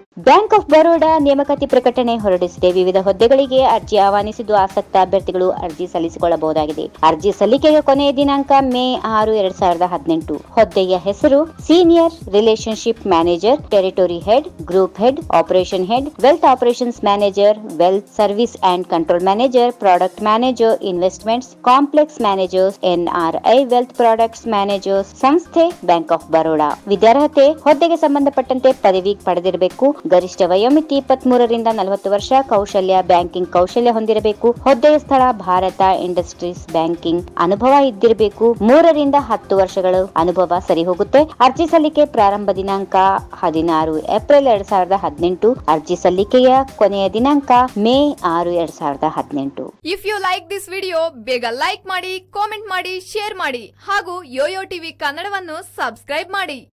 bank of Baroda ನೇಮಕಾತಿ ಪ್ರಕಟಣೆ ಹೊರಡಿಸಿದೆ ವಿವಿಧ ಹುದ್ದೆಗಳಿಗೆ ಅರ್ಜಿ ಆಹ್ವಾನಿಸಿದ್ದು ಆಸಕ್ತ ಅಭ್ಯರ್ಥಿಗಳು ಅರ್ಜಿ ಸಲ್ಲಿಸಿಕೊಳ್ಳಬಹುದಾಗಿದೆ ಅರ್ಜಿ ಸಲ್ಲಿಕೆಗೆ ಕೊನೆಯ ದಿನಾಂಕ ಮೇ ಆರು ಎರಡ್ ಸಾವಿರದ ಹದಿನೆಂಟು ಹುದ್ದೆಯ ಹೆಸರು senior relationship manager territory head group head operation head wealth operations manager wealth service and control manager product manager investments complex managers NRI wealth products managers ಸಂಸ್ಥೆ ಬ್ಯಾಂಕ್ ಆಫ್ ಬರೋಡಾ ವಿದ್ಯಾರ್ಹತೆ ಹುದ್ದೆಗೆ ಸಂಬಂಧಪಟ್ಟಂತೆ ಪದವಿ ಪಡೆದಿರಬೇಕು ಗರಿಷ್ಠ ವಯೋಮಿತಿ ಇಪ್ಪತ್ತ್ ಮೂರರಿಂದ ನಲವತ್ತು ವರ್ಷ ಕೌಶಲ್ಯ ಬ್ಯಾಂಕಿಂಗ್ ಕೌಶಲ್ಯ ಹೊಂದಿರಬೇಕು ಹುದ್ದೆಯ ಸ್ಥಳ ಭಾರತ ಇಂಡಸ್ಟ್ರೀಸ್ ಬ್ಯಾಂಕಿಂಗ್ ಅನುಭವ ಇದ್ದಿರಬೇಕು ಮೂರರಿಂದ ಹತ್ತು ವರ್ಷಗಳ ಅನುಭವ ಸರಿ ಹೋಗುತ್ತೆ ಅರ್ಜಿ ಸಲ್ಲಿಕೆ ಪ್ರಾರಂಭ ದಿನಾಂಕ ಹದಿನಾರು ಏಪ್ರಿಲ್ ಎರಡ್ ಸಾವಿರದ ಹದಿನೆಂಟು ಅರ್ಜಿ ಸಲ್ಲಿಕೆಯ ಕೊನೆಯ ದಿನಾಂಕ ಮೇ ಆರು ಎರಡ್ ಸಾವಿರದ ಹದಿನೆಂಟು if you like this video ಬೇಗ ಲೈಕ್ ಮಾಡಿ ಕಾಮೆಂಟ್ ಮಾಡಿ ಶೇರ್ ಮಾಡಿ ಹಾಗೂ ಯೋಯೋ ಟಿವಿ ಕನ್ನಡವನ್ನು ಸಬ್ಸ್ಕ್ರೈಬ್ ಮಾಡಿ